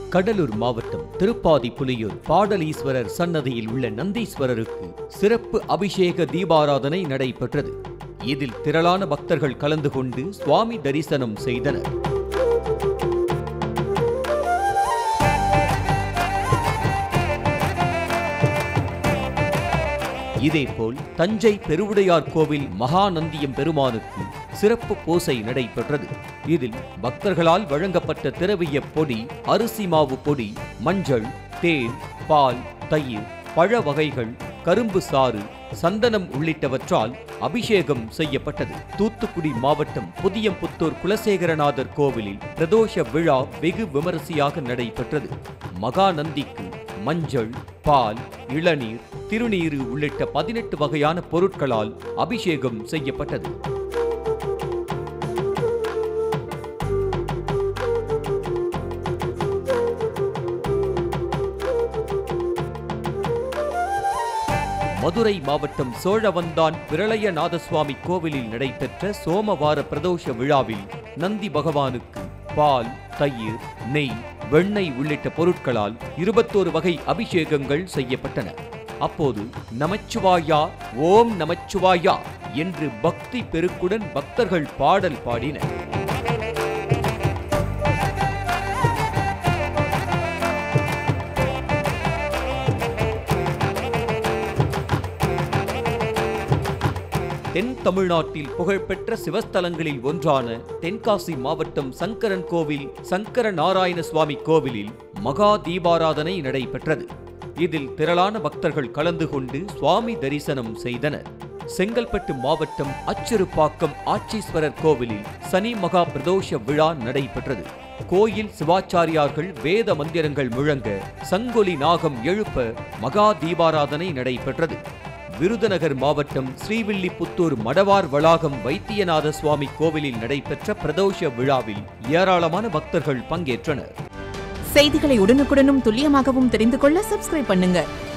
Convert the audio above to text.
கடலூர் மாவட்டம் திருப்பாதி புலியூர் பாடலீஸ்வரர் சன்னதியில் உள்ள நந்தீஸ்வரருக்கு சிறப்பு அபிஷேக தீபாராதனை நடைபெற்றது இதில் திரளான பக்தர்கள் கலந்து கொண்டு சுவாமி தரிசனம் செய்தனர் இதேபோல் தஞ்சை பெருவுடையார் கோவில் மகாநந்தியம் பெருமானுக்கு சிறப்பு பூசை நடைபெற்றது இதில் பக்தர்களால் வழங்கப்பட்ட திரவிய பொடி அரிசி மாவு பொடி மஞ்சள் தேன் பால் தயிர் பழ வகைகள் கரும்பு சாறு சந்தனம் உள்ளிட்டவற்றால் அபிஷேகம் செய்யப்பட்டது தூத்துக்குடி மாவட்டம் புதியம்புத்தூர் குலசேகரநாதர் கோவிலில் பிரதோஷ விழா வெகு விமரிசையாக நடைபெற்றது மகாநந்திக்கு மஞ்சள் பால் இளநீர் திருநீரு உள்ளிட்ட பதினெட்டு வகையான பொருட்களால் அபிஷேகம் செய்யப்பட்டது மதுரை மாவட்டம் சோழவந்தான் பிரளயநாதசுவாமி கோவிலில் நடைபெற்ற சோமவார பிரதோஷ விழாவில் நந்தி பகவானுக்கு பால் தயிர் நெய் வெண்ணெய் உள்ளிட்ட பொருட்களால் இருபத்தோரு வகை அபிஷேகங்கள் செய்யப்பட்டன அப்போது நமச்சிவாயா ஓம் நமச்சிவாயா என்று பக்தி பெருக்குடன் பக்தர்கள் பாடல் பாடினர் தென் தமிழ்நாட்டில் புகழ்பெற்ற சிவஸ்தலங்களில் ஒன்றான தென்காசி மாவட்டம் சங்கரன் கோவில் சங்கர நாராயண சுவாமி கோவிலில் மகா தீபாராதனை நடைபெற்றது இதில் திரளான பக்தர்கள் கலந்து கொண்டு சுவாமி தரிசனம் செய்தனர் செங்கல்பட்டு மாவட்டம் அச்சிறுப்பாக்கம் ஆட்சீஸ்வரர் கோவிலில் சனி மகா பிரதோஷ விழா நடைபெற்றது கோயில் சிவாச்சாரியார்கள் வேத மந்திரங்கள் முழங்க சங்கொலி நாகம் எழுப்ப மகா தீபாராதனை நடைபெற்றது விருதுநகர் மாவட்டம் ஸ்ரீவில்லிபுத்தூர் மடவார் வளாகம் வைத்தியநாத சுவாமி கோவிலில் நடைபெற்ற பிரதோஷ விழாவில் ஏராளமான பக்தர்கள் பங்கேற்றனர் செய்திகளை உடனுக்குடனும் துல்லியமாகவும் தெரிந்து கொள்ள சப்ஸ்கிரைப் பண்ணுங்க